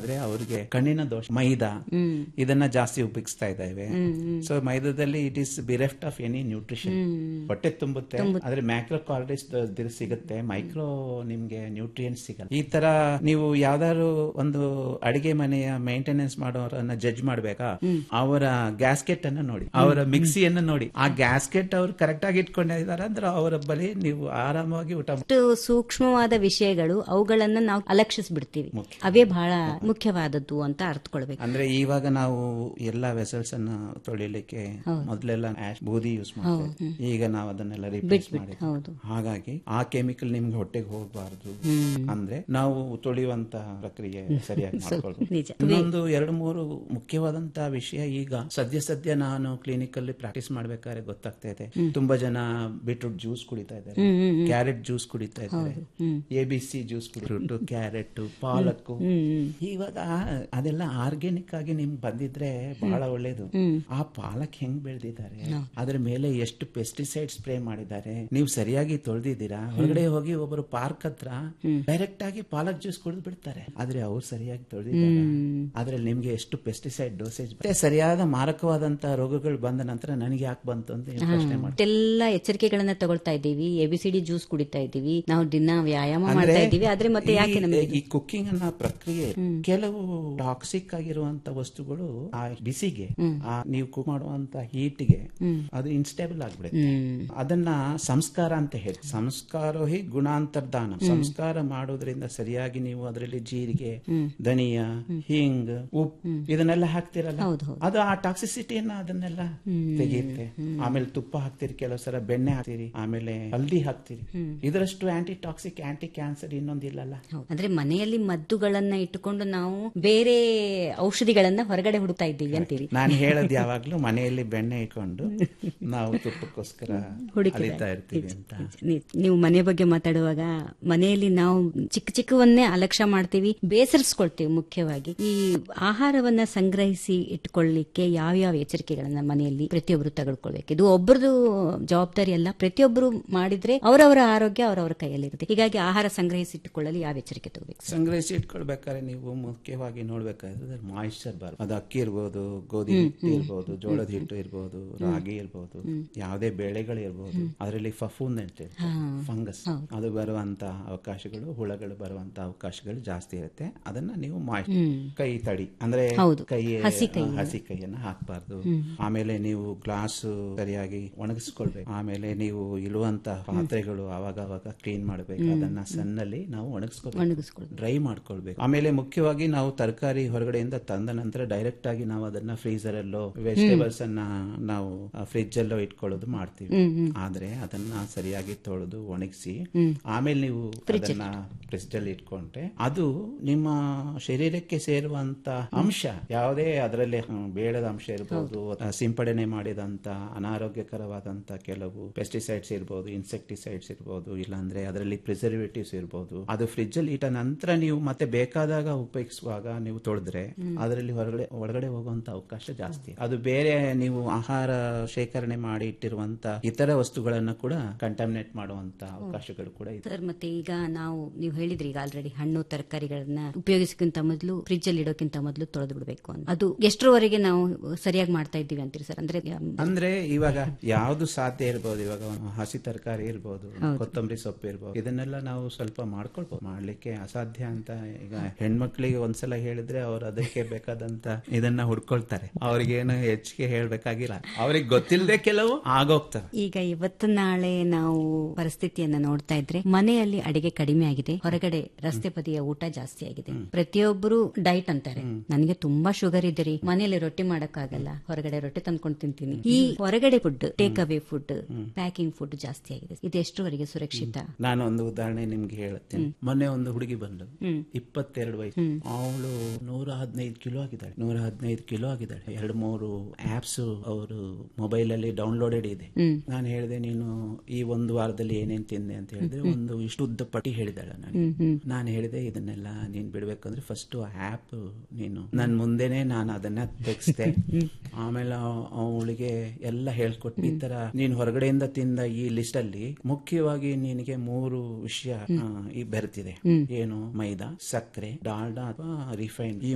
ಆದ್ರೆ ಅವ್ರಿಗೆ ಕಣ್ಣಿನ ದೋಷ ಮೈದಾ ಇದನ್ನ ಜಾಸ್ತಿ ಉಪಯೋಗಿಸ್ತಾ ಇದ್ದಾವೆ ಸೊ ಮೈದಾದಲ್ಲಿ it is bereft of any nutrition ಹೊಟ್ಟೆ ತುಂಬುತ್ತೆ ಆದ್ರೆ ಮ್ಯಾಕ್ರೋ ಕಾರ್ಡಿಸ್ ಸಿಗುತ್ತೆ ಮೈಕ್ರೋ ನಿಮ್ಗೆ ನ್ಯೂಟ್ರಿಯೆಂಟ್ ಸಿಗಲ್ಲ ಈ ತರ ನೀವು ಯಾವ್ದಾದ್ರು ಒಂದು ಅಡಿಗೆ ಮನೆಯ ಮೇಂಟೆನೆನ್ಸ್ ಮಾಡೋರನ್ನ ಜಡ್ಜ್ ಮಾಡ್ಬೇಕಾ ಅವರ ಗ್ಯಾಸ್ಕೆಟ್ ಅನ್ನ ನೋಡಿ ಅವರ ಮಿಕ್ಸಿಯನ್ನ ನೋಡಿ ಆ ಗ್ಯಾಸ್ಕೆಟ್ ಅವ್ರು ಕರೆಕ್ಟ್ ಆಗಿ ಇಟ್ಕೊಂಡಿದ್ದಾರೆ ಅಂದ್ರೆ ಅವರ ಬಳಿ ನೀವು ಆರಾಮಾಗಿ ಊಟ ಮಾಡ್- ಅಷ್ಟು ಸೂಕ್ಷ್ಮವಾದ ವಿಷಯಗಳು ಅವುಗಳನ್ನ ನಾವು ಅಲಕ್ಷಿಸ್ಬಿಡ್ತೀವಿ ಅವೇ ಬಹಳ ಮುಖ್ಯವಾದದ್ದು ಅಂತ ಅರ್ಥಕೊಳ್ಬೇಕು ಅಂದ್ರೆ ಇವಾಗ ನಾವು ಎಲ್ಲಾ ವೆಸಲ್ಸ್ ಅನ್ನ ತೊಳಿಲಿಕ್ಕೆ ಮೊದಲೆಲ್ಲ ಆಶ್ ಬೂದಿ ಯೂಸ್ ಮಾಡ್ತೀವಿ ಈಗ ನಾವು ಅದನ್ನೆಲ್ಲ ರಿಪ್ಲೇಸ್ ಮಾಡಿದ್ವಿ ಹೌದು ಹಾಗಾಗಿ ಆ ಕೆಮಿಕಲ್ ನಿಮ್ಗೆ ಹೊಟ್ಟೆಗೆ ಹೋಗಬಾರ್ದು ಅಂದ್ರೆ ನಾವು ತೊಳೆಯುವಂತ ಪ್ರಕ್ರಿಯೆ ಸರಿಯಾಗಿ ಮಾಡ್ಕೊಳ್ಬೇಕು ನಿಜ. ಇನ್ನೊಂದು ಎರಡು ಮೂರು ಮುಖ್ಯವಾದಂತ ವಿಷಯ ಈಗ ಸದ್ಯ ಸದ್ಯ ನಾನು ಕ್ಲಿನಿಕ್ ಅಲ್ಲಿ ಪ್ರಾಕ್ಟೀಸ್ ಮಾಡ್ಬೇಕಾದ್ರೆ ಗೊತ್ತಾಗ್ತಾ ಇದೆ ತುಂಬಾ ಜನ ಬೀಟ್ರೂಟ್ ಜ್ಯೂಸ್ ಕುಡಿತಾ ಇದ್ದಾರೆ ಕ್ಯಾರೆಟ್ ಜ್ಯೂಸ್ ಕುಡಿತಾ ಇದ್ದಾರೆ ಎ ಬಿ ಸಿ ಜ್ಯೂಸ್ ಕುಡಿಬಿಟ್ಟು ಕ್ಯಾರೆಟ್ ಪಾಲಕ್ ಇವಾಗ ಅದೆಲ್ಲ ಆರ್ಗ್ಯಾನಿಕ್ ಆಗಿ ನಿಮ್ಗೆ ಬಂದಿದ್ರೆ ಬಹಳ ಒಳ್ಳೇದು ಆ ಪಾಲಕ್ ಹೆಂಗ್ ಬೆಳೆದಿದ್ದಾರೆ ಅದ್ರ ಮೇಲೆ ಎಷ್ಟು ಪೆಸ್ಟಿಸೈಡ್ ಸ್ಪ್ರೇ ಮಾಡಿದ್ದಾರೆ ನೀವು ಸರಿಯಾಗಿ ತೊಳೆದಿದ್ದೀರಾ ಹೊರಗಡೆ ಹೋಗಿ ಒಬ್ಬರು ಪಾರ್ಕ್ ಹತ್ರ ಡೈರೆಕ್ಟ್ ಆಗಿ ಪಾಲಕ್ ಜ್ಯೂಸ್ ಕುಡಿದು ಬಿಡ್ತಾರೆ ಆದ್ರೆ ಅವ್ರು ಸರಿಯಾಗಿ ತೊಳೆದಿದ್ದಾರೆ ಅದ್ರಲ್ಲಿ ನಿಮ್ಗೆ ಎಷ್ಟು ಪೆಸ್ಟಿಸೈಡ್ ಡೋಸೇಜ್ ಮತ್ತೆ ಸರಿಯಾದ ಮಾರಕವಾದಂತ ರೋಗಗಳು ಬಂದ ನಂತರ ನನಗೆ ಯಾಕೆ ಬಂತು ಅಂತ ನೀವು ಪ್ರಶ್ನೆ ಮಾಡಿ ಇಷ್ಟೆಲ್ಲ ಎಚ್ಚರಿಕೆಗಳನ್ನ ತಗೊಳ್ತಾ ಇದ್ದೀವಿ ಎಬಿಸಿಡಿ ಜ್ಯೂಸ್ ಕುಡಿತಾ ಇದ್ದೀವಿ ನಾವು ದಿನ ವ್ಯಾಯಾಮ ಮಾಡ್ತಾ ಇದ್ದೀವಿ ಆದ್ರೆ ಮತ್ತೆ ಯಾಕೆ ನಮಗೆ ಈ ಕುಕ್ಕಿಂಗ್ ಅನ್ನ ಪ್ರಕ್ರಿಯೆ ಕೆಲವು ಟಾಕ್ಸಿಕ್ ಆಗಿರುವಂತ ವಸ್ತುಗಳು ಆ ಬಿಸಿಗೆ ಆ ನೀವು ಕುಕ್ ಮಾಡುವಂತ ಹೀಟ್ಗೆ ಅದು ಇನ್ಸ್ಟೇಬಲ್ ಆಗ್ಬಿಡುತ್ತೆ ಅದನ್ನ ಸಂಸ್ಕಾರ ಅಂತ ಹೇಳಿ ಸಂಸ್ಕಾರ ಹಿ ಗುಣಾಂತರ್ದಾನ ಸಂಸ್ಕಾರ ಮಾಡೋದ್ರಿಂದ ಸರಿಯಾಗಿ ನೀವು ಅದರಲ್ಲಿ ಜೀರಿಗೆ ಧನಿಯಾ ಹಿಂಗ್ ಉಪ್ಪು ಇದನ್ನೆಲ್ಲ ಹಾಕ್ತಿರಲ್ಲ ಅದು ಆ ಟಾಕ್ಸಿಸಿಟಿಯನ್ನ ಅದನ್ನೆಲ್ಲ ತೆಗೆಯುತ್ತೆ ಆಮೇಲೆ ತುಪ್ಪ ಹಾಕ್ತಿರಿ ಕೆಲವು ಸಲ ಬೆಣ್ಣೆ ಹಾಕ್ತಿರಿ ಆಮೇಲೆ ಹಲ್ದಿ ಹಾಕ್ತಿರಿ ಇದರಷ್ಟು ಆಂಟಿ ಟಾಕ್ಸಿಕ್ ಆಂಟಿ ಕ್ಯಾನ್ಸರ್ ಇನ್ನೊಂದಿಲ್ಲಲ್ಲ ಅಂದ್ರೆ ಮನೆಯಲ್ಲಿ ಮದ್ದುಗಳನ್ನ ಇಟ್ಟುಕೊಂಡು ನಾವು ಬೇರೆ ಔಷಧಿಗಳನ್ನ ಹೊರಗಡೆ ಹುಡುಕ್ತಾ ಇದ್ದೀವಿ ಅಂತೀರಿ ನಾನು ಹೇಳದ್ ಯಾವಾಗ್ಲೂ ಮನೆಯಲ್ಲಿ ಬೆಣ್ಣೆ ಇಟ್ಕೊಂಡು ನಾವು ತುಪ್ಪಕ್ಕೋಸ್ಕರ ಅಲಿತಾ ಇರ್ತೀವಿ ಅಂತ ನೀ- ನೀವು ಮನೆ ಬಗ್ಗೆ ಮಾತಾಡುವಾಗ ಮನೆಯಲ್ಲಿ ನಾವು ಚಿಕ್ಕ ಚಿಕ್ಕವನ್ನೇ ಅಲಕ್ಷ್ಯ ಮಾಡ್ತೀವಿ ಬೇಸರಿಸ್ಕೊಳ್ತೀವಿ ಮುಖ್ಯವಾಗಿ ಈ ಆಹಾರವನ್ನ ಸಂಗ್ರಹಿಸಿ ಇಟ್ಕೊಳ್ಳಿಕ್ಕೆ ಯಾವ್ಯಾವ ಎಚ್ಚರಿಕೆಗಳನ್ನ ಮನೆಯಲ್ಲಿ ಪ್ರತಿಯೊಬ್ಬರು ತೆಗೆದುಕೊಳ್ಬೇಕು ಇದು ಒಬ್ಬರದು ಜವಾಬ್ದಾರಿ ಅಲ್ಲ ಪ್ರತಿಯೊಬ್ಬರು ಮಾಡಿದ್ರೆ ಅವರವರ ಆರೋಗ್ಯ ಅವರವರ ಕೈಯಲ್ಲಿರುತ್ತೆ ಹೀಗಾಗಿ ಆಹಾರ ಸಂಗ್ರಹಿಸಿ ಇಟ್ಟುಕೊಳ್ಳಲು ಯಾವ ಎಚ್ಚರಿಕೆ ತಗೋಬೇಕು ಸಂಗ್ರಹಿಸಿ ಇಟ್ಕೊಳ್ಬೇಕಾದ್ರೆ ನೀವು ಮುಖ್ಯವಾಗಿ ನೋಡ್ಬೇಕಾದ್ರೆ ಮಾಯಿಶ್ಚರ್ ಬರ್ ಅದು ಅಕ್ಕಿ ಇರ್ಬೋದು ಗೋಧಿ ಹಿಟ್ಟು ಇರ್ಬೋದು ಜೋಳದ ಹಿಟ್ಟು ಇರ್ಬೋದು ರಾಗಿ ಇರ್ಬೋದು ಯಾವುದೇ ಬೆಳೆಗಳು ಇರ್ಬೋದು ಅದರಲ್ಲಿ ಫಫೂನ್ ಅಂತ ಇರುತ್ತೆ ಫಂಗಸ್ ಅದು ಬರುವಂತ ಅವಕಾಶಗಳು ಹುಳಗಳು ಬರುವಂತ ಅವಕಾಶಗಳು ಜಾಸ್ತಿ ಇರುತ್ತೆ ಅದನ್ನ ನೀವು ಮಾಯಿಶ್ ಕೈ ತಡಿ ಅಂದ್ರೆ ಕೈ ಹಸಿ ಕೈಯನ್ನ ಹಾಕ್ಬಾರ್ದು ಆಮೇಲೆ ನೀವು ಗ್ಲಾಸ್ ಸರಿಯಾಗಿ ಒಣಗಿಸ್ಕೊಳ್ಬೇಕು ಆಮೇಲೆ ನೀವು ಇಳುವಂತ ಪಾತ್ರೆಗಳು ಅವಾಗ ಅವಾಗ ಕ್ಲೀನ್ ಮಾಡ್ಬೇಕು ಅದನ್ನ ಸನ್ನಲ್ಲಿ ನಾವು ಒಣಗಿಸ್ಕೊಳ್ಬೇಕು ಒಣಗಿಸ್ಕೊಳ್ಬೇಕು ಡ್ರೈ ಮಾಡ್ಕೊಳ್ಬೇಕು ಆಮೇಲೆ ಮುಖ್ಯವಾಗಿ ನಾವು ತರಕಾರಿ ಹೊರಗಡೆಯಿಂದ ತಂದ ನಂತರ ಡೈರೆಕ್ಟ್ ಆಗಿ ನಾವು ಅದನ್ನ ಫ್ರೀಸರ್ ಅಲ್ಲೋ ವೆಜಿಟೇಬಲ್ಸ್ ಅನ್ನ ನಾವು ಫ್ರಿಜ್ ಅಲ್ಲೋ ಇಟ್ಕೊಳ್ಳೋದು ಮಾಡ್ತೀವಿ ಆದ್ರೆ ಅದನ್ನ ಸರಿಯಾಗಿ ತೊಳೆದು ಒಣಗಿಸಿ ಆಮೇಲೆ ನೀವು ಅದನ್ನ ಫ್ರಿಜ್ ಅಲ್ಲಿ ಇಟ್ಕೊಂಡ್ರೆ ಅದು ನಿಮ್ಮ ಶರೀರಕ್ಕೆ ಸೇರುವಂತ ಅಂಶ ಯಾವುದೇ ಅದರಲ್ಲಿ ಹ್ಮ್, ಬೇಡದ ಅಂಶ ಇರಬಹುದು ಸಿಂಪಡಣೆ ಮಾಡಿದಂತ ಅನಾರೋಗ್ಯಕರವಾದಂತ ಕೆಲವು ಪೆಸ್ಟಿಸೈಡ್ಸ್ ಇರಬಹುದು ಇನ್ಸೆಕ್ಟಿಸೈಡ್ಸ್ ಇರಬಹುದು ಇಲ್ಲಾಂದ್ರೆ ಅದರಲ್ಲಿ ಪ್ರಿಸರ್ವೇಟಿವ್ಸ್ ಇರಬಹುದು ಅದು ಫ್ರಿಜ್ ಅಲ್ಲಿ ಇಟ್ಟ ನಂತರ ನೀವು ಮತ್ತೆ ಬೇಕಾದಾಗ ಉಪಯೋಗಿಸುವಾಗ ನೀವು ತೊಳೆದ್ರೆ ಅದರಲ್ಲಿ ಹೊರಗಡೆ ಒಳಗಡೆ ಹೋಗುವಂತ ಅವಕಾಶ ಜಾಸ್ತಿ ಅದು ಬೇರೆ ನೀವು ಆಹಾರ ಶೇಖರಣೆ ಮಾಡಿ ಇಟ್ಟಿರುವಂತ ಇತರ ವಸ್ತುಗಳನ್ನ ಕೂಡ ಕಂಟಾಮಿನೇಟ್ ಮಾಡುವಂತ ಅವಕಾಶಗಳು ಕೂಡ ಇದೆ ಸರ್ ಮತ್ತೆ ಈಗ ನಾವು ನೀವು ಹೇಳಿದ್ರಿ ಈಗ ಆಲ್ರೆಡಿ ಹಣ್ಣು ತರಕಾರಿಗಳನ್ನ ಉಪಯೋಗಿಸಕ್ಕಿಂತ ಮೊದಲು ಫ್ರಿಜ್ ಅಲ್ಲಿ ಇಡೋಕ್ಕಿಂತ ಮೊದಲು ತೊಳೆದು ಬಿಡಬೇಕು ಅಂತ ಅದು ಎಷ್ಟರವರೆಗೆ ನಾವು ಸರಿಯಾಗಿ ಮಾಡ್ತಾ ಇದ್ದೀವಿ ಅಂತೀರಿ ಸರ್ ಅಂದ್ರೆ ಅಂದ್ರೆ ಇವಾಗ ಯಾವ್ದು ಸಾಧ್ಯ ಇರ್ಬೋದು ಇವಾಗ ಒಂದು ಹಸಿ ತರಕಾರಿ ಇರ್ಬೋದು ಕೊತ್ತಂಬರಿ ಸೊಪ್ಪು ಇರ್ಬೋದು ಇದನ್ನೆಲ್ಲ ನಾವು ಸ್ವಲ್ಪ ಮಾಡ್ಕೊಳ್ಬಹುದು ಮಾಡ್ಲಿಕ್ಕೆ ಅಸಾಧ್ಯ ಅಂತ ಈಗ ಹೆಣ್ಮಕ್ಳಿಗೆ ಒಂದ್ಸಲ ಹೇಳಿದ್ರೆ ಅವ್ರು ಅದಕ್ಕೆ ಬೇಕಾದಂತ ಇದನ್ನ ಹುಡ್ಕೊಳ್ತಾರೆ ಅವ್ರಿಗೇನು ಹೆಚ್ಚಿಗೆ ಹೇಳ್ಬೇಕಾಗಿಲ್ಲ ಅವ್ರಿಗೆ ಗೊತ್ತಿಲ್ಲದೆ ಕೆಲವು ಆಗೋಗ್ತವೆ ಈಗ ಇವತ್ತು ನಾಳೆ ನಾವು ಪರಿಸ್ಥಿತಿಯನ್ನ ನೋಡ್ತಾ ಇದ್ರೆ ಮನೆಯಲ್ಲಿ ಅಡಿಗೆ ಕಡಿಮೆ ಆಗಿದೆ ಹೊರಗಡೆ ರಸ್ತೆ ಬದಿಯ ಊಟ ಜಾಸ್ತಿ ಆಗಿದೆ ಪ್ರತಿಯೊಬ್ಬರು ಡೈಟ್ ಅಂತಾರೆ ನನಗೆ ತುಂಬಾ ಶುಗರ್ ಇದೆ ರೀ ಮನೆಯಲ್ಲಿ ರೊಟ್ಟಿ ಮಾಡಕ್ಕಾಗಲ್ಲ ಹೊರಗಡೆ ರೊಟ್ಟಿ ತಂದ್ಕೊಂಡು ತಿಂತೀನಿ ಈ ಹೊರಗಡೆ food take away food packing food ಜಾಸ್ತಿ ಆಗಿದೆ ಇದು ಎಷ್ಟರವರೆಗೆ ಸುರಕ್ಷಿತ ನಾನು ಒಂದು ಉದಾಹರಣೆ ನಿಮ್ಗೆ ಹೇಳುತ್ತೇನೆ ಮೊನ್ನೆ ಒಂದು ಹುಡುಗಿ ಬಂದು ಇಪ್ಪತ್ತೆರಡು ವಯಸ್ಸು ಅವಳು ನೂರ ಹದಿನೈದು ಕಿಲೋ ಆಗಿದ್ದಾಳೆ ನೂರ ಹದಿನೈದು ಕಿಲೋ ಆಗಿದ್ದಾಳೆ ಎರಡು ಮೂರು ಆಪ್ಸ್ ಅವರು ಮೊಬೈಲ್ ಅಲ್ಲಿ ಡೌನ್ಲೋಡೆಡ್ ಇದೆ ನಾನು ಹೇಳಿದೆ ನೀನು ಈ ಒಂದು ವಾರದಲ್ಲಿ ಏನೇನ್ ತಿಂದೆ ಅಂತ ಹೇಳಿದ್ರೆ ಒಂದು ಇಷ್ಟು ಉದ್ದ ಪಟ್ಟಿ ಹೇಳಿದಾಳೆ ನನಗೆ ನಾನು ಹೇಳಿದೆ ಇದನ್ನೆಲ್ಲ ನೀನ್ ಬಿಡ್ಬೇಕಂದ್ರೆ ಫಸ್ಟ್ ಆಪ್ ನೀನು ನನ್ ಮುಂದೆನೆ ನಾನು ಅದನ್ನ ತೆಗಿಸ್ದೆ ಆಮೇಲೆ ಅವಳಿಗೆ ಎಲ್ಲ ಹೇಳ್ಕೊಟ್ಟು ಈ ತರ ನೀನ್ ಹೊರಗಡೆಯಿಂದ ತಿಂದ ಈ ಲಿಸ್ಟ್ ಅಲ್ಲಿ ಮುಖ್ಯವಾಗಿ ನಿನಗೆ ಮೂರು ವಿಷಯ ಆ, ಈ ಬೆರೆತಿದೆ ಏನು ಮೈದಾ ಸಕ್ಕರೆ ಡಾಲ್ಡಾ ಅಥವಾ ರಿಫೈನ್ ಈ